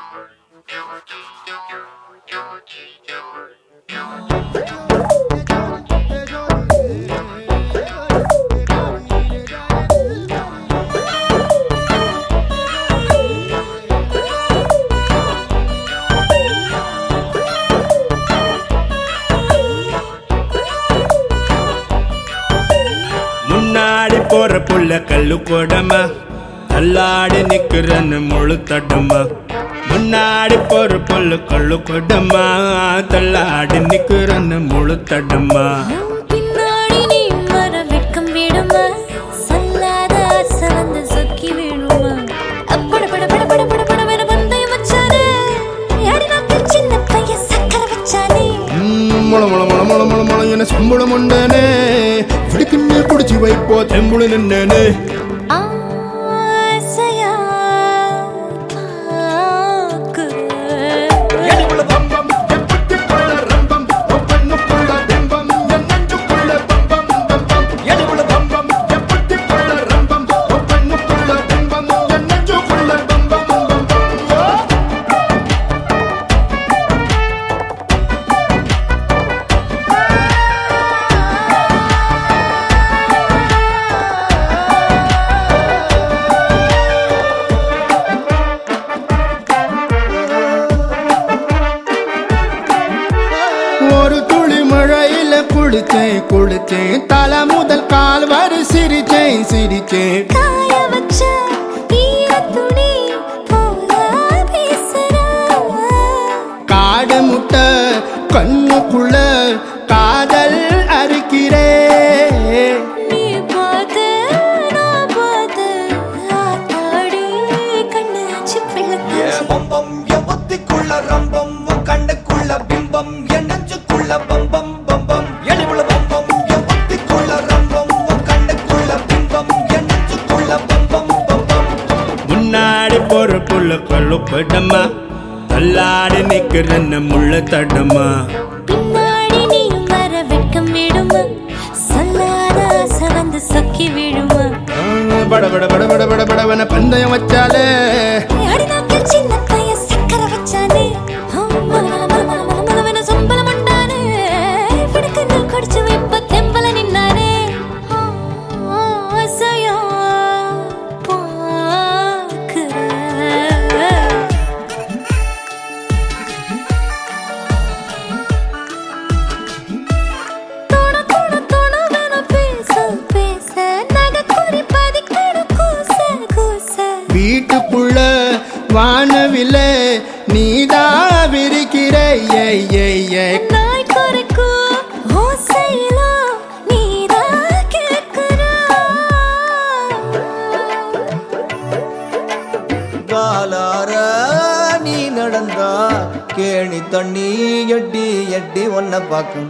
முன்னாடி போற புள்ள கல்லு கொடமா தள்ளாடி நிக்கிறன்னு முழு தடமா முன்னாடி போற புள்ள கல்லு கொடமா தள்ளாடி நிக்கிறன்னு முழு தடமா பின்னாடி நீ வர வெட்கம் விடுமா சொல்லாத ஆசை வந்து சொக்கி விடுமா அப்பட பட பட பட பட பட வேற பந்தயம் வச்சானே யாடி நாக்கில் சின்ன பையன் சக்கரை வச்சானே ம், முள முள முள முள முள முள என சம்பளம் உண்டனே பிடிக்குன்னு பிடிச்சி வைப்போ தெம்புளு நின்னனே ஆசையா பார்க்கிறேன். ஒரு துளி மழையில குளிச்சேன் குளிச்சேன் தலை முதல் கால் வரை சிரிச்சேன் சிரிச்சேன் காய வச்ச ஈரத்துணி போல பேசுறா. காடு முட்டை கண்ணுக்குள்ள காதல் அறுக்கிறே நீ பார்த்து, நான் பார்த்து, ஆத்தாடி கண்ணு ஆச்சு பிள்ளை பம்பம் என் புத்திக்குள்ள ரம்பம் உன் கண்ணுக்குள்ள பிம்பம் என் நெஞ்சுக்குள்ள பம்பம் பம்பம் எடிவுள்ள பம்பம் என் புத்திக்குள்ள ரம்பம் உன் கண்ணுக்குள்ள பிம்பம் என் நெஞ்சுக்குள்ள பம்பம் பம்பம் முன்னாடி போற புள்ள கல்லு கொடமா தள்ளாடி நிக்கிறன்னு முள்ள தடமா பின்னாடி நீ வர வெட்கம் விடுமா சொல்லாத ஆசை வந்து சொக்கி விடுமா பட பட பட பட பட படவன பந்தயம் வச்சாலே யாடி நாக்கில் சின்ன பையன் சக்கரை வச்சானே மல மல மல மல மல மலவென சொம்பலம் உண்டானே பிடிக்குன்னு குடிச்சு வைப்ப தெம்பல நின்னானே ஆசையா பார்க்கிறேன் தொட தொட தொடவென பேச பேச நகைக்குறி பதிக்கணும் கூச கூச வீட்டுக்குள்ள வானவில்ல நீதா விரிக்கிற ஏய் ஏய் ஏய் நாய் குறைக்கும் ஓசையிலும் நீதான் கேட்கிறா. காலார நீ நடந்தா கேணி தண்ணி எட்டி எட்டி ஒன்ன பாக்கும்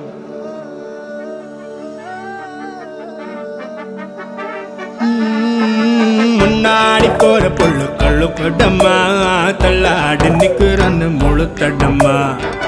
ம், முன்னாடி போற புள்ள கல்லு கொடமா தள்ளாடி நிக்கிறன்னு முழு தடமா